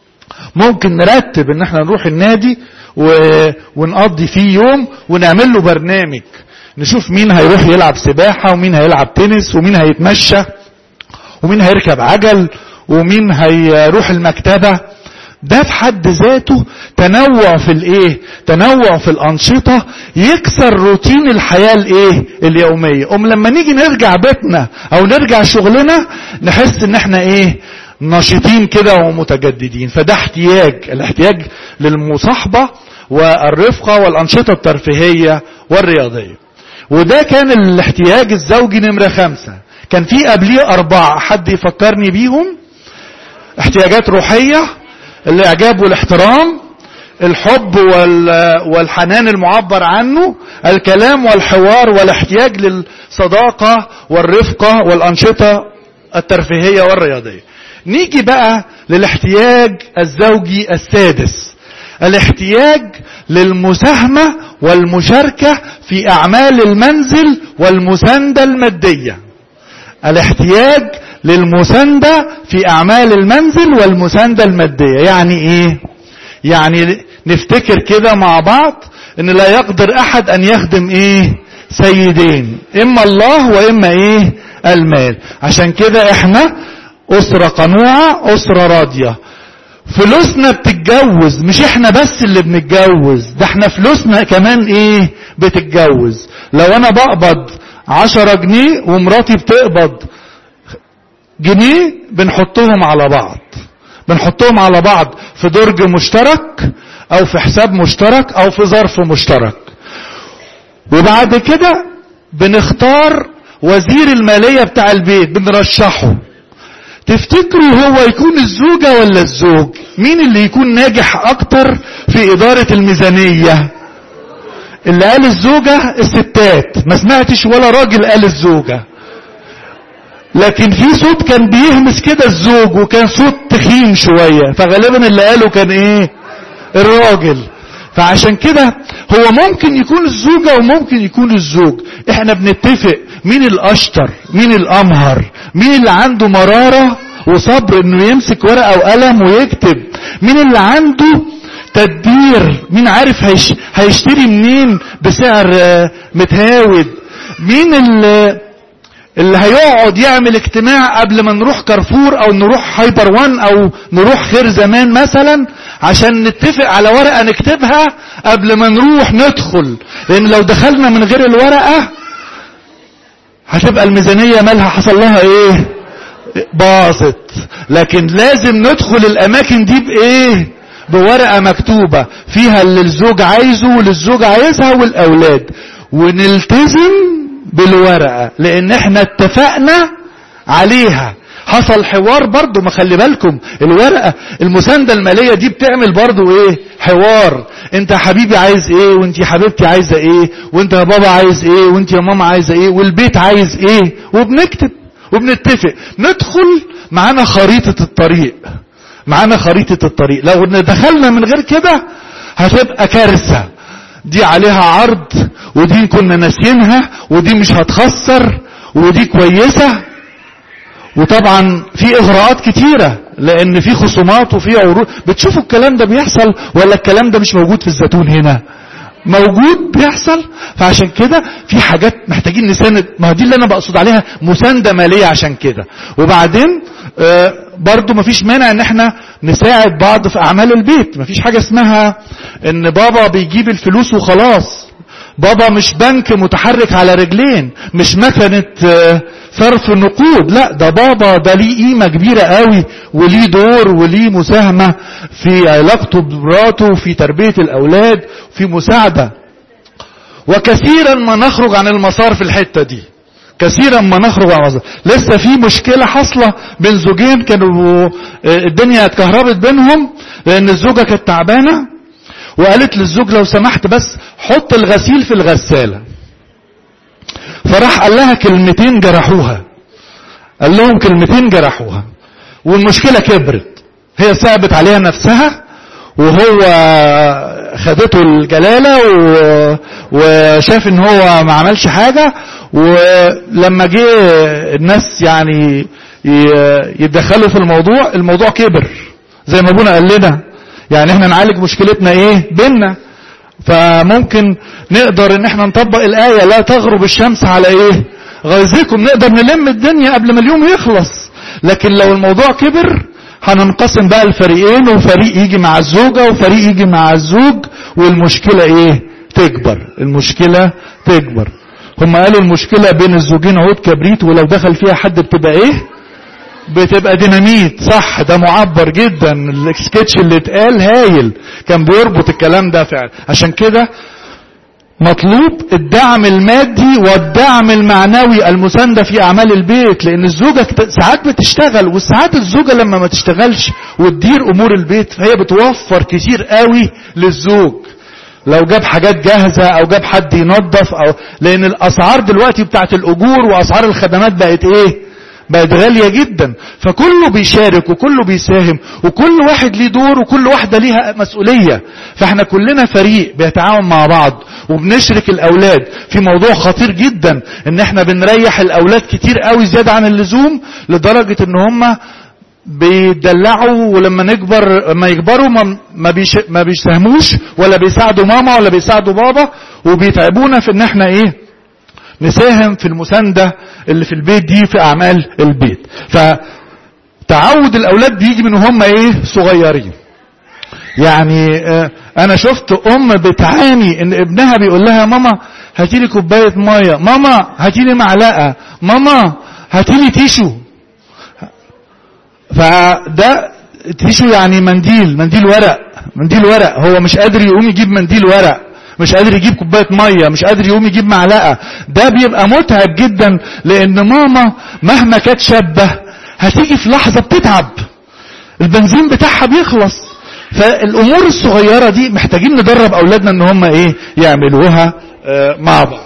ممكن نرتب ان احنا نروح النادي و... ونقضي فيه يوم ونعمل له برنامج نشوف مين هيروح يلعب سباحة ومين هيلعب تنس ومين هيتمشى ومين هيركب عجل ومين هيروح المكتبة ده في حد ذاته تنوع في الايه تنوع في الانشطة يكسر روتين الحياة الايه اليومية ام لما نيجي نرجع بيتنا او نرجع شغلنا نحس ان احنا ايه نشيطين كده ومتجددين فده احتياج الاحتياج للمصاحبة والرفقة والانشطة الترفيهية والرياضية وده كان الاحتياج الزوجي نمرة خمسة كان في قبليه اربعة حد يفكرني بيهم احتياجات روحية الاعجاب والاحترام الحب والحنان المعبر عنه الكلام والحوار والاحتياج للصداقة والرفقة والانشطة الترفيهية والرياضية نيجي بقى للاحتياج الزوجي السادس الاحتياج للمساهمة والمشاركة في اعمال المنزل والمساندة المادية الاحتياج للمساندة في اعمال المنزل والمساندة المادية يعني ايه يعني نفتكر كده مع بعض ان لا يقدر احد ان يخدم ايه سيدين اما الله واما ايه المال عشان كده احنا اسرة قنوعة اسرة راضية فلوسنا بتتجوز مش احنا بس اللي بنتجوز ده احنا فلوسنا كمان ايه بتتجوز لو انا بقبض عشرة جنيه ومراتي بتقبض جنيه بنحطهم على بعض بنحطهم على بعض في درج مشترك او في حساب مشترك او في ظرف مشترك وبعد كده بنختار وزير المالية بتاع البيت بنرشحه تفتكروا هو يكون الزوجة ولا الزوج مين اللي يكون ناجح اكتر في ادارة الميزانية اللي قال الزوجة الستات ما سمعتش ولا راجل قال الزوجة لكن في صوت كان بيهمس كده الزوج وكان صوت تخين شوية فغالبا اللي قاله كان ايه الراجل فعشان كده هو ممكن يكون الزوجة وممكن يكون الزوج احنا بنتفق مين الاشطر مين الامهر مين اللي عنده مرارة وصبر انه يمسك ورقة وقلم ويكتب مين اللي عنده تدبير مين عارف هيش هيشتري منين بسعر متهاود مين اللي اللي هيقعد يعمل اجتماع قبل ما نروح كارفور او نروح هايبر وان او نروح خير زمان مثلا عشان نتفق على ورقة نكتبها قبل ما نروح ندخل لان لو دخلنا من غير الورقة هتبقى الميزانية مالها حصل لها ايه باظت لكن لازم ندخل الاماكن دي بايه بورقة مكتوبة فيها اللي الزوج عايزه واللي الزوج عايزها والاولاد ونلتزم بالورقة لان احنا اتفقنا عليها حصل حوار برضو ما خلي بالكم الورقة المساندة المالية دي بتعمل برضو ايه حوار انت يا حبيبي عايز ايه وانت يا حبيبتي عايزة ايه وانت يا بابا عايز ايه وانت يا ماما عايزة ايه والبيت عايز ايه وبنكتب وبنتفق ندخل معانا خريطة الطريق معانا خريطة الطريق لو دخلنا من غير كده هتبقى كارثة دي عليها عرض ودي كنا ناسينها ودي مش هتخسر ودي كويسة وطبعا في اغراءات كتيرة لان في خصومات وفي عروض بتشوفوا الكلام ده بيحصل ولا الكلام ده مش موجود في الزيتون هنا موجود بيحصل فعشان كده في حاجات محتاجين نساند ما دي اللي انا بقصد عليها مسانده ماليه عشان كده وبعدين آه برضو مفيش مانع ان احنا نساعد بعض في اعمال البيت مفيش حاجه اسمها ان بابا بيجيب الفلوس وخلاص بابا مش بنك متحرك على رجلين مش مكنة صرف نقود لا ده بابا ده ليه قيمة كبيرة قوي وليه دور وليه مساهمة في علاقته بمراته وفي تربية الأولاد في مساعدة وكثيرا ما نخرج عن المسار في الحتة دي كثيرا ما نخرج عن المسار لسه في مشكلة حاصلة بين زوجين كانوا الدنيا اتكهربت بينهم لأن الزوجة كانت تعبانة وقالت للزوج لو سمحت بس حط الغسيل في الغسالة فراح قال لها كلمتين جرحوها قال لهم كلمتين جرحوها والمشكلة كبرت هي صعبت عليها نفسها وهو خدته الجلالة و... وشاف ان هو ما عملش حاجة ولما جه الناس يعني يتدخلوا في الموضوع الموضوع كبر زي ما ابونا قال لنا يعني احنا نعالج مشكلتنا ايه بينا فممكن نقدر ان احنا نطبق الآية لا تغرب الشمس على ايه غيظكم نقدر نلم الدنيا قبل ما اليوم يخلص لكن لو الموضوع كبر هننقسم بقى الفريقين وفريق يجي مع الزوجة وفريق يجي مع الزوج والمشكلة ايه تكبر المشكلة تكبر هم قالوا المشكلة بين الزوجين عود كبريت ولو دخل فيها حد بتبقى ايه بتبقى ديناميت صح ده معبر جدا السكتش اللي اتقال هايل كان بيربط الكلام ده فعلا عشان كده مطلوب الدعم المادي والدعم المعنوي المساندة في أعمال البيت لأن الزوجة ساعات بتشتغل وساعات الزوجة لما ما تشتغلش وتدير أمور البيت فهي بتوفر كتير قوي للزوج لو جاب حاجات جاهزة أو جاب حد ينظف أو لأن الأسعار دلوقتي بتاعت الأجور وأسعار الخدمات بقت إيه؟ بقت غالية جدا فكله بيشارك وكله بيساهم وكل واحد ليه دور وكل واحدة ليها مسؤولية فاحنا كلنا فريق بيتعاون مع بعض وبنشرك الاولاد في موضوع خطير جدا ان احنا بنريح الاولاد كتير قوي زيادة عن اللزوم لدرجة ان هم بيدلعوا ولما نكبر لما يكبروا ما ما, بيش ما بيساهموش ولا بيساعدوا ماما ولا بيساعدوا بابا وبيتعبونا في ان احنا ايه نساهم في المساندة اللي في البيت دي في أعمال البيت فتعود الأولاد بيجي من هم إيه صغيرين يعني آه أنا شفت أم بتعاني إن ابنها بيقول لها ماما هاتي لي كوباية مية ماما هاتي لي معلقة ماما هاتي لي تيشو فده تيشو يعني منديل منديل ورق منديل ورق هو مش قادر يقوم يجيب منديل ورق مش قادر يجيب كوبايه ميه مش قادر يقوم يجيب معلقه ده بيبقى متعب جدا لان ماما مهما كانت شابه هتيجي في لحظه بتتعب البنزين بتاعها بيخلص فالامور الصغيره دي محتاجين ندرب اولادنا ان هم ايه يعملوها آه مع بعض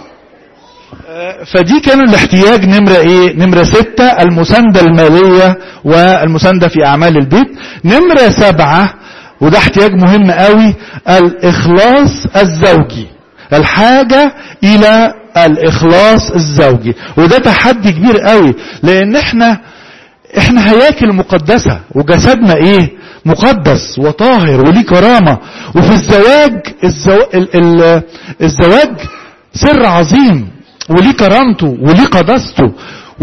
آه فدي كان الاحتياج نمرة ايه نمرة ستة المساندة المالية والمساندة في اعمال البيت نمرة سبعة وده احتياج مهم قوي الاخلاص الزوجي الحاجة الى الاخلاص الزوجي وده تحدي كبير قوي لان احنا احنا هياكل مقدسة وجسدنا ايه مقدس وطاهر وليه كرامة وفي الزواج الزو... ال... ال... الزواج سر عظيم وليه كرامته وليه قداسته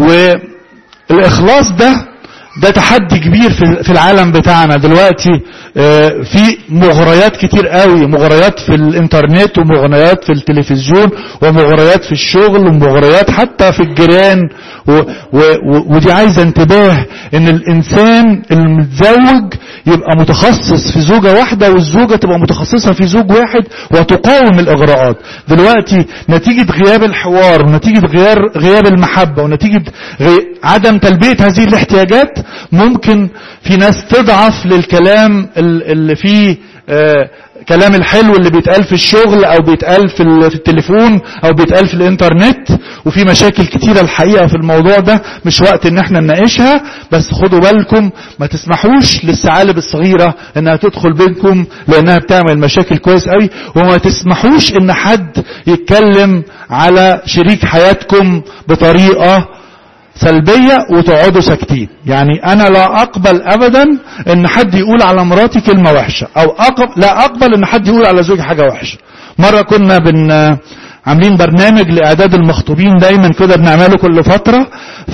والاخلاص ده ده تحدي كبير في العالم بتاعنا دلوقتي في مغريات كتير قوي مغريات في الانترنت ومغريات في التلفزيون ومغريات في الشغل ومغريات حتى في الجيران و و و ودي عايزه انتباه ان الانسان المتزوج يبقى متخصص في زوجه واحده والزوجه تبقى متخصصه في زوج واحد وتقاوم الاغراءات دلوقتي نتيجه غياب الحوار ونتيجه غياب غياب المحبه ونتيجه غي... عدم تلبيه هذه الاحتياجات ممكن في ناس تضعف للكلام اللي فيه آه كلام الحلو اللي بيتقال في الشغل او بيتقال في التليفون او بيتقال في الانترنت وفي مشاكل كتيرة الحقيقة في الموضوع ده مش وقت ان احنا نناقشها بس خدوا بالكم ما تسمحوش للثعالب الصغيرة انها تدخل بينكم لانها بتعمل مشاكل كويس قوي وما تسمحوش ان حد يتكلم على شريك حياتكم بطريقة سلبية وتقعدوا ساكتين يعني انا لا اقبل ابدا ان حد يقول على مراتي كلمة وحشة او أقبل لا اقبل ان حد يقول على زوجي حاجة وحشة مرة كنا بن عاملين برنامج لإعداد المخطوبين دايما كده بنعمله كل فترة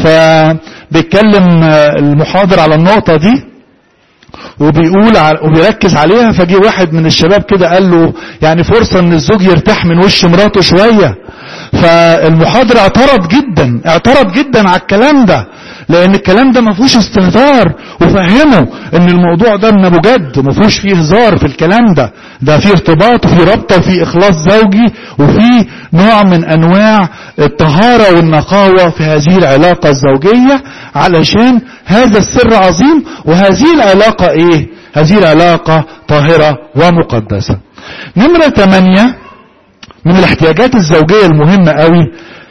فبيتكلم المحاضر على النقطة دي وبيقول وبيركز عليها فجي واحد من الشباب كده قال له يعني فرصة ان الزوج يرتاح من وش مراته شوية فالمحاضر اعترض جدا اعترض جدا على الكلام ده لان الكلام ده ما فيهوش استهتار وفهمه ان الموضوع ده انه بجد ما فيهوش فيه هزار في الكلام ده ده فيه ارتباط وفيه ربطه وفيه اخلاص زوجي وفيه نوع من انواع الطهاره والنقاوه في هذه العلاقه الزوجيه علشان هذا السر عظيم وهذه العلاقه ايه هذه العلاقه طاهره ومقدسه نمره ثمانية من الاحتياجات الزوجيه المهمه قوي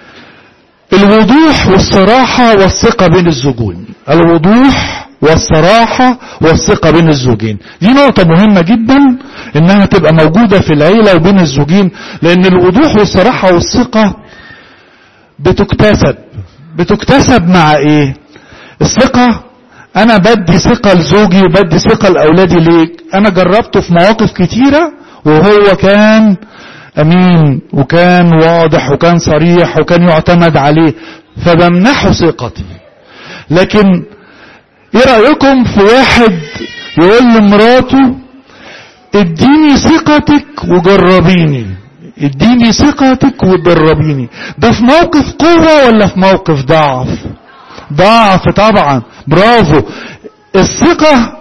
الوضوح والصراحة والثقة بين الزوجين الوضوح والصراحة والثقة بين الزوجين دي نقطة مهمة جدا انها تبقى موجودة في العيلة وبين الزوجين لان الوضوح والصراحة والثقة بتكتسب بتكتسب مع ايه الثقة انا بدي ثقة لزوجي وبدي ثقة لاولادي ليه انا جربته في مواقف كتيرة وهو كان امين وكان واضح وكان صريح وكان يعتمد عليه فبمنحه ثقتي لكن ايه رايكم في واحد يقول لمراته اديني ثقتك وجربيني اديني ثقتك وجربيني ده في موقف قوة ولا في موقف ضعف ضعف طبعا برافو الثقة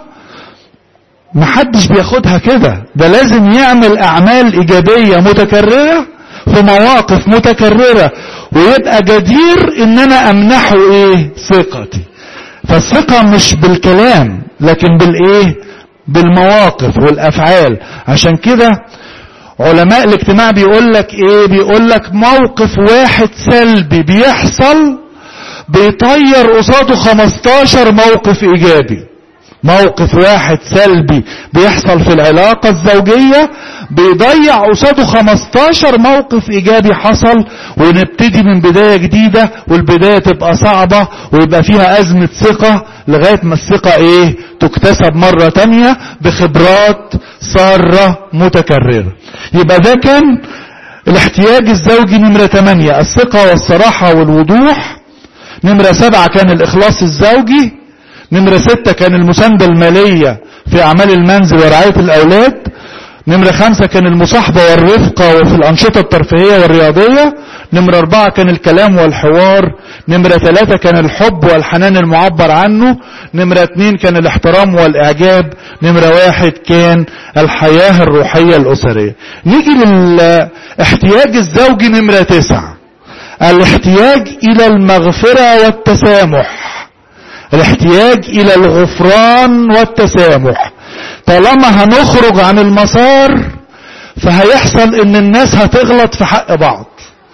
محدش بياخدها كده ده لازم يعمل اعمال ايجابية متكررة في مواقف متكررة ويبقى جدير ان انا امنحه ايه ثقتي فالثقة مش بالكلام لكن بالايه بالمواقف والافعال عشان كده علماء الاجتماع بيقول لك ايه بيقول لك موقف واحد سلبي بيحصل بيطير قصاده 15 موقف ايجابي موقف واحد سلبي بيحصل في العلاقة الزوجية بيضيع قصاده 15 موقف ايجابي حصل ونبتدي من بداية جديدة والبداية تبقى صعبة ويبقى فيها ازمة ثقة لغاية ما الثقة ايه تكتسب مرة تانية بخبرات سارة متكررة يبقى ده كان الاحتياج الزوجي نمرة 8 الثقة والصراحة والوضوح نمرة 7 كان الاخلاص الزوجي نمرة ستة كان المساندة المالية في أعمال المنزل ورعاية الأولاد نمرة خمسة كان المصاحبة والرفقة وفي الأنشطة الترفيهية والرياضية نمرة أربعة كان الكلام والحوار نمرة ثلاثة كان الحب والحنان المعبر عنه نمرة اتنين كان الاحترام والإعجاب نمرة واحد كان الحياة الروحية الأسرية نيجي للاحتياج الزوجي نمرة تسعة الاحتياج إلى المغفرة والتسامح الاحتياج الى الغفران والتسامح طالما هنخرج عن المسار فهيحصل ان الناس هتغلط في حق بعض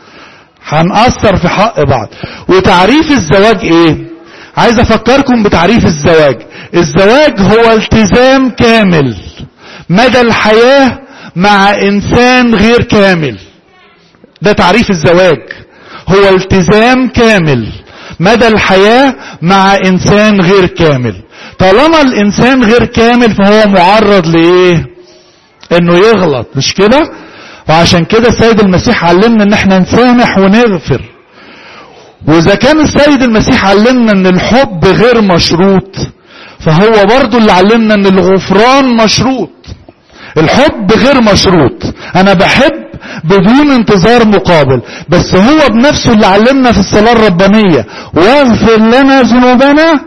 هنأثر في حق بعض وتعريف الزواج ايه عايز افكركم بتعريف الزواج الزواج هو التزام كامل مدى الحياة مع انسان غير كامل ده تعريف الزواج هو التزام كامل مدى الحياة مع انسان غير كامل طالما الانسان غير كامل فهو معرض لايه انه يغلط مش كده وعشان كده السيد المسيح علمنا ان احنا نسامح ونغفر واذا كان السيد المسيح علمنا ان الحب غير مشروط فهو برضو اللي علمنا ان الغفران مشروط الحب غير مشروط انا بحب بدون انتظار مقابل بس هو بنفسه اللي علمنا في الصلاة الربانية واغفر لنا ذنوبنا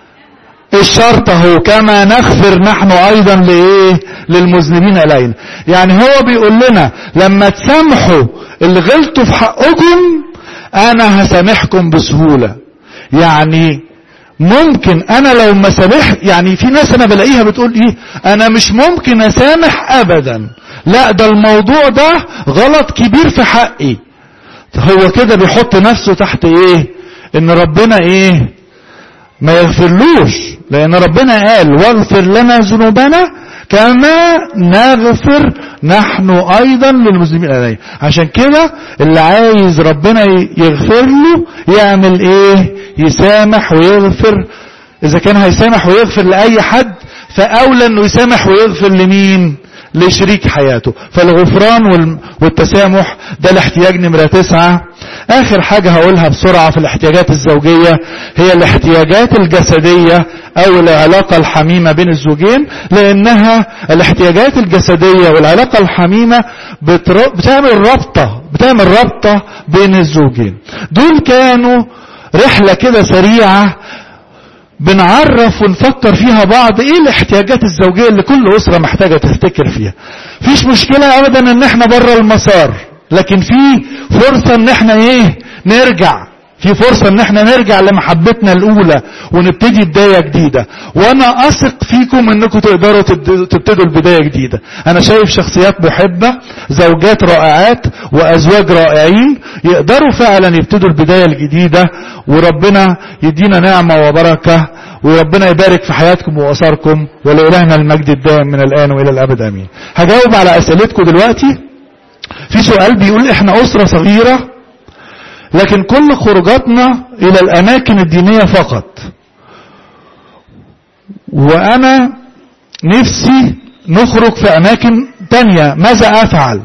الشرط اهو كما نغفر نحن ايضا لايه للمذنبين الينا يعني هو بيقول لنا لما تسامحوا اللي غلطوا في حقكم انا هسامحكم بسهولة يعني ممكن انا لو ما سامحت يعني في ناس انا بلاقيها بتقول ايه انا مش ممكن اسامح ابدا لا ده الموضوع ده غلط كبير في حقي هو كده بيحط نفسه تحت ايه ان ربنا ايه ما يغفرلوش لان ربنا قال واغفر لنا ذنوبنا كما نغفر نحن ايضا للمسلمين عليه عشان كده اللي عايز ربنا يغفر له يعمل ايه يسامح ويغفر اذا كان هيسامح ويغفر لاي حد فاولى انه يسامح ويغفر لمين لشريك حياته فالغفران والتسامح ده الاحتياج نمرة تسعة اخر حاجة هقولها بسرعة في الاحتياجات الزوجية هي الاحتياجات الجسدية او العلاقة الحميمة بين الزوجين لانها الاحتياجات الجسدية والعلاقة الحميمة بتعمل ربطة بتعمل ربطة بين الزوجين دول كانوا رحلة كده سريعة بنعرف ونفكر فيها بعض ايه الاحتياجات الزوجية اللي كل اسرة محتاجة تفتكر فيها فيش مشكلة ابدا ان احنا بره المسار لكن في فرصة ان احنا ايه نرجع في فرصة ان احنا نرجع لمحبتنا الاولى ونبتدي بداية جديدة وانا اثق فيكم انكم تقدروا تبتدوا البداية جديدة انا شايف شخصيات محبة زوجات رائعات وازواج رائعين يقدروا فعلا يبتدوا البداية الجديدة وربنا يدينا نعمة وبركة وربنا يبارك في حياتكم وأسركم ولإلهنا المجد الدائم من الآن وإلى الأبد أمين هجاوب على أسئلتكم دلوقتي في سؤال بيقول احنا أسرة صغيرة لكن كل خروجاتنا إلى الأماكن الدينية فقط وأنا نفسي نخرج في أماكن تانية ماذا أفعل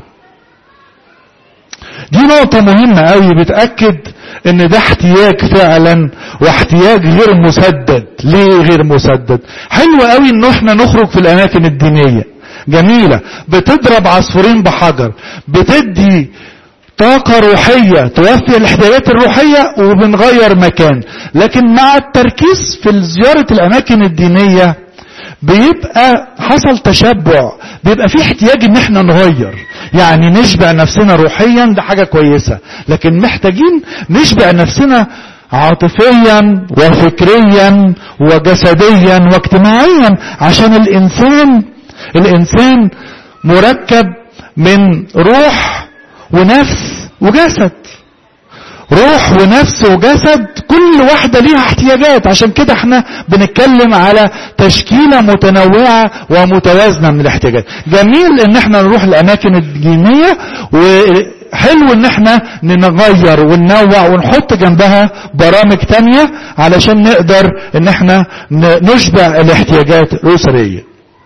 دي نقطة مهمة قوي بتأكد ان ده احتياج فعلا واحتياج غير مسدد ليه غير مسدد حلو قوي ان احنا نخرج في الاماكن الدينية جميلة بتضرب عصفورين بحجر بتدي طاقة روحية توفي الاحتياجات الروحية وبنغير مكان لكن مع التركيز في زيارة الاماكن الدينية بيبقى حصل تشبع بيبقى في احتياج ان احنا نغير يعني نشبع نفسنا روحيا ده حاجة كويسة لكن محتاجين نشبع نفسنا عاطفيا وفكريا وجسديا واجتماعيا عشان الانسان الانسان مركب من روح ونفس وجسد روح ونفس وجسد كل واحدة ليها احتياجات عشان كده احنا بنتكلم على تشكيلة متنوعة ومتوازنة من الاحتياجات جميل ان احنا نروح الاماكن الدينية وحلو ان احنا نغير وننوع ونحط جنبها برامج تانية علشان نقدر ان احنا نشبع الاحتياجات الاسرية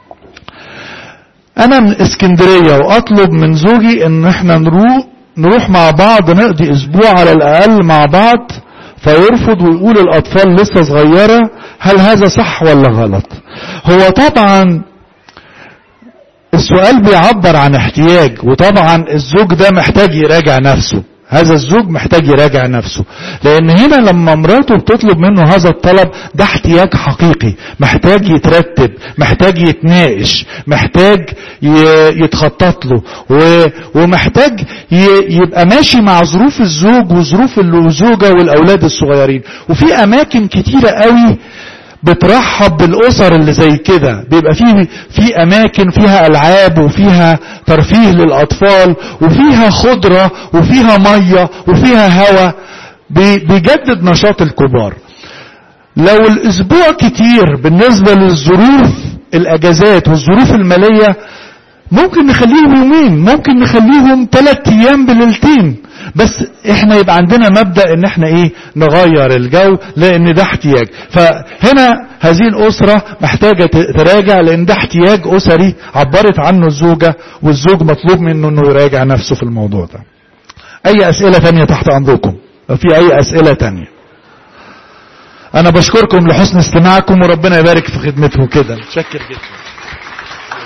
انا من اسكندرية واطلب من زوجي ان احنا نروح نروح مع بعض نقضي اسبوع على الاقل مع بعض فيرفض ويقول الاطفال لسه صغيرة هل هذا صح ولا غلط هو طبعا السؤال بيعبر عن احتياج وطبعا الزوج ده محتاج يراجع نفسه هذا الزوج محتاج يراجع نفسه لان هنا لما مراته بتطلب منه هذا الطلب ده احتياج حقيقي محتاج يترتب محتاج يتناقش محتاج يتخطط له ومحتاج يبقى ماشي مع ظروف الزوج وظروف الزوجة والاولاد الصغيرين وفي اماكن كتيرة قوي بترحب بالاسر اللي زي كده بيبقى فيه في اماكن فيها العاب وفيها ترفيه للاطفال وفيها خضره وفيها ميه وفيها هواء بيجدد نشاط الكبار لو الاسبوع كتير بالنسبه للظروف الاجازات والظروف الماليه ممكن نخليهم يومين ممكن نخليهم ثلاث ايام بليلتين بس احنا يبقى عندنا مبدأ ان احنا ايه نغير الجو لان ده احتياج فهنا هذه الاسرة محتاجة تراجع لان ده احتياج اسري عبرت عنه الزوجة والزوج مطلوب منه انه يراجع نفسه في الموضوع ده اي اسئلة تانية تحت امركم لو في اي اسئلة تانية انا بشكركم لحسن استماعكم وربنا يبارك في خدمتكم كده متشكر جدا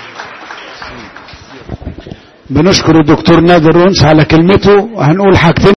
بنشكر الدكتور نادر رونس على كلمته هنقول حاجتين